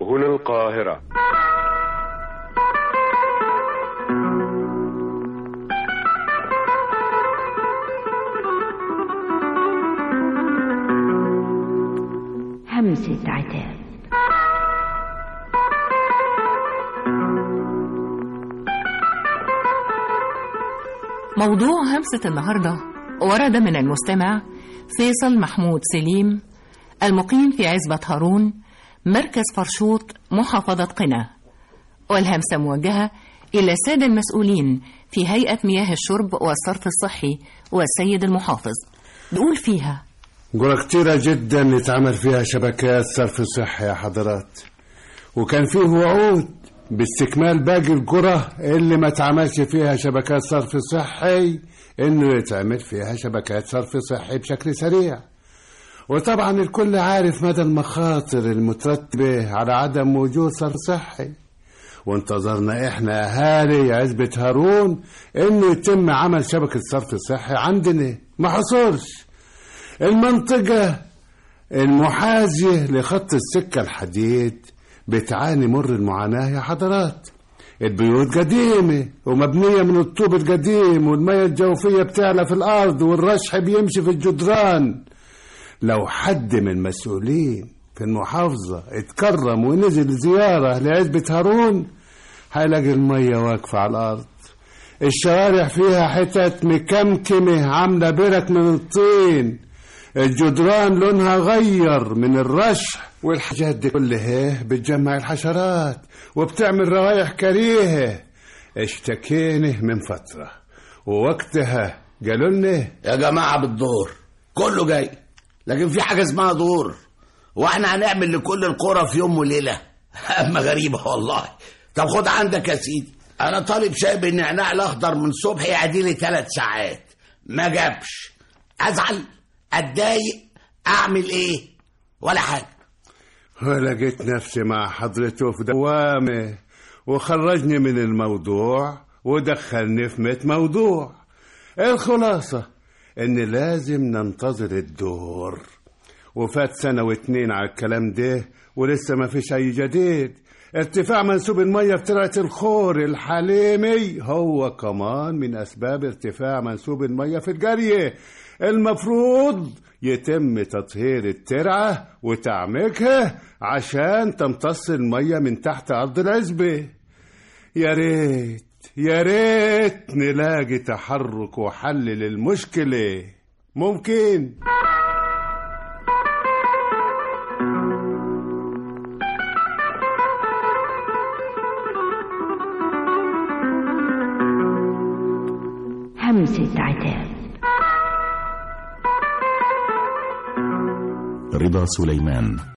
هنا القاهرة همسة عتاب موضوع همسة النهاردة ورد من المستمع فيصل محمود سليم المقيم في عزبة هارون مركز فرشوط محافظة قنا والهمسة موجهة إلى السادة المسؤولين في هيئة مياه الشرب والصرف الصحي والسيد المحافظ بيقول فيها قرى كتيرة جدا اتعمل فيها شبكات صرف صحي يا حضرات وكان فيه وعود باستكمال باقي القرى اللي ما اتعملش فيها شبكات صرف صحي انه يتعمل فيها شبكات صرف صحي بشكل سريع وطبعا الكل عارف مدى المخاطر المترتبة على عدم وجود صرف صحي وانتظرنا احنا اهالي عزبة هارون انه يتم عمل شبكة صرف صحي عندنا ما حصلش المنطقة المحاذية لخط السكة الحديد بتعاني مر المعاناة يا حضرات البيوت قديمة ومبنية من الطوب القديم والمية الجوفية بتعلى في الأرض والرشح بيمشي في الجدران لو حد من المسؤولين في المحافظة اتكرم ونزل زيارة لعزبة هارون هيلاقي المية واقفة على الأرض الشوارع فيها حتت مكمكمة عاملة برك من الطين الجدران لونها غير من الرشح والحاجات دي كلها بتجمع الحشرات وبتعمل روايح كريهة اشتكينا من فترة ووقتها قالوا لنا يا جماعة بالدور كله جاي لكن في حاجة اسمها دور واحنا هنعمل لكل القرى في يوم وليلة أما غريبة والله طب خد عندك يا سيدي أنا طالب شاي بالنعناع الأخضر من الصبح يعدي لي ثلاث ساعات ما جابش أزعل أتضايق أعمل إيه ولا حاجة ولقيت نفسي مع حضرته في دوامة وخرجني من الموضوع ودخلني في ميت موضوع الخلاصة إن لازم ننتظر الدور وفات سنة واتنين على الكلام ده ولسه ما فيش أي جديد ارتفاع منسوب المية في ترعة الخور الحليمي هو كمان من أسباب ارتفاع منسوب المية في الجارية المفروض يتم تطهير الترعة وتعميقها عشان تمتص المية من تحت أرض العزبة يا ريت يا ريت نلاقي تحرك وحل للمشكلة ممكن همسة عتاب رضا سليمان